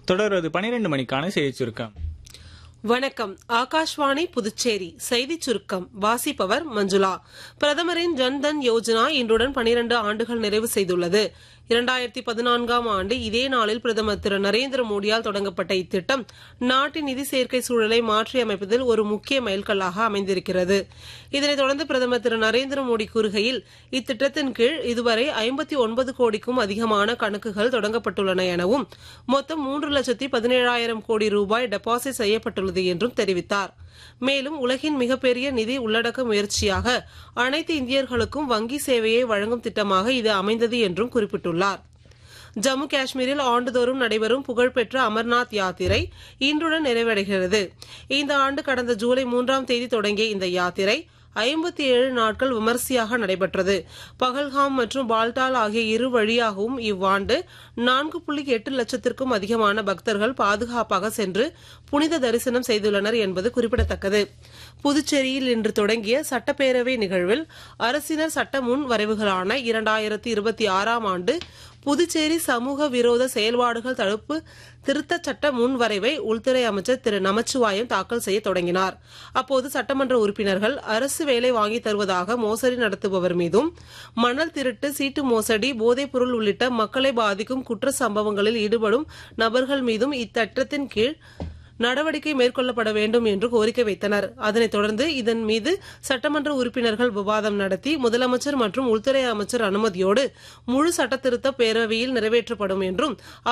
தொடர்வது பனிரெண்டு மணிக்கான செய்தி சுருக்கம் வணக்கம் ஆகாஷ்வாணி புதுச்சேரி செய்திச் சுருக்கம் வாசிப்பவர் மஞ்சுளா பிரதமரின் ஜன்தன் யோஜனா இன்றுடன் பனிரண்டு ஆண்டுகள் நிறைவு செய்துள்ளது இரண்டாயிரத்தி பதினான்காம் ஆண்டு இதே நாளில் பிரதமர் திரு நரேந்திர மோடியால் தொடங்கப்பட்ட இத்திட்டம் நாட்டின் நிதி சேர்க்கை சூழலை மாற்றியமைப்பதில் ஒரு முக்கிய மைல்கல்லாக அமைந்திருக்கிறது இதனைத் தொடர்ந்து பிரதமர் திரு நரேந்திர மோடி கூறுகையில் இத்திட்டத்தின் கீழ் இதுவரை ஐம்பத்தி ஒன்பது கோடிக்கும் அதிகமான கணக்குகள் தொடங்கப்பட்டுள்ளன எனவும் மொத்தம் மூன்று லட்சத்தி பதினேழாயிரம் கோடி ரூபாய் டெபாசிட் செய்யப்பட்டுள்ளது என்றும் தெரிவித்தார் மேலும் உலகின் மிகப்பெரிய நிதி உள்ளடக்க முயற்சியாக அனைத்து இந்தியர்களுக்கும் வங்கி சேவையை வழங்கும் திட்டமாக இது அமைந்தது என்றும் குறிப்பிட்டுள்ளார் ஜம்மு காஷ்மீரில் ஆண்டுதோறும் நடைபெறும் புகழ்பெற்ற அமர்நாத் யாத்திரை இன்றுடன் நிறைவடைகிறது இந்த ஆண்டு கடந்த ஜூலை மூன்றாம் தேதி தொடங்கிய இந்த யாத்திரை ஐம்பத்தி ஏழு நாட்கள் விமர்சையாக நடைபெற்றது பகல்காம் மற்றும் பால்டால் ஆகிய இரு வழியாகவும் இவ்வாண்டு நான்கு புள்ளி எட்டு லட்சத்திற்கும் அதிகமான பக்தர்கள் பாதுகாப்பாக சென்று புனித தரிசனம் செய்துள்ளனர் என்பது குறிப்பிடத்தக்கது புதுச்சேரியில் இன்று தொடங்கிய சட்டப்பேரவை நிகழ்வில் அரசினர் சட்ட முன் வரைவுகளான இரண்டாயிரத்தி இருபத்தி ஆறாம் ஆண்டு புதுச்சேரி சமூக விரோத செயல்பாடுகள் தடுப்பு திருத்தச் சட்ட முன்வரைவை உள்துறை அமைச்சர் திரு நமச்சிவாயம் தாக்கல் செய்ய தொடங்கினார் அப்போது சட்டமன்ற உறுப்பினர்கள் அரசு வேலை வாங்கி தருவதாக மோசடி நடத்துபவர் மீதும் மணல் திருட்டு சீட்டு மோசடி போதைப் பொருள் உள்ளிட்ட மக்களை பாதிக்கும் குற்ற சம்பவங்களில் ஈடுபடும் நபர்கள் மீதும் இத்திட்டத்தின் கீழ் நடவடிக்கை மேற்கொள்ளப்பட வேண்டும் என்று கோரிக்கை வைத்தனர் அதனைத் தொடர்ந்து இதன் மீது சட்டமன்ற உறுப்பினர்கள் விவாதம் நடத்தி முதலமைச்சர் மற்றும் உள்துறை அமைச்சர் அனுமதியோடு முழு சட்டத்திருத்த பேரவையில் நிறைவேற்றப்படும் என்றும்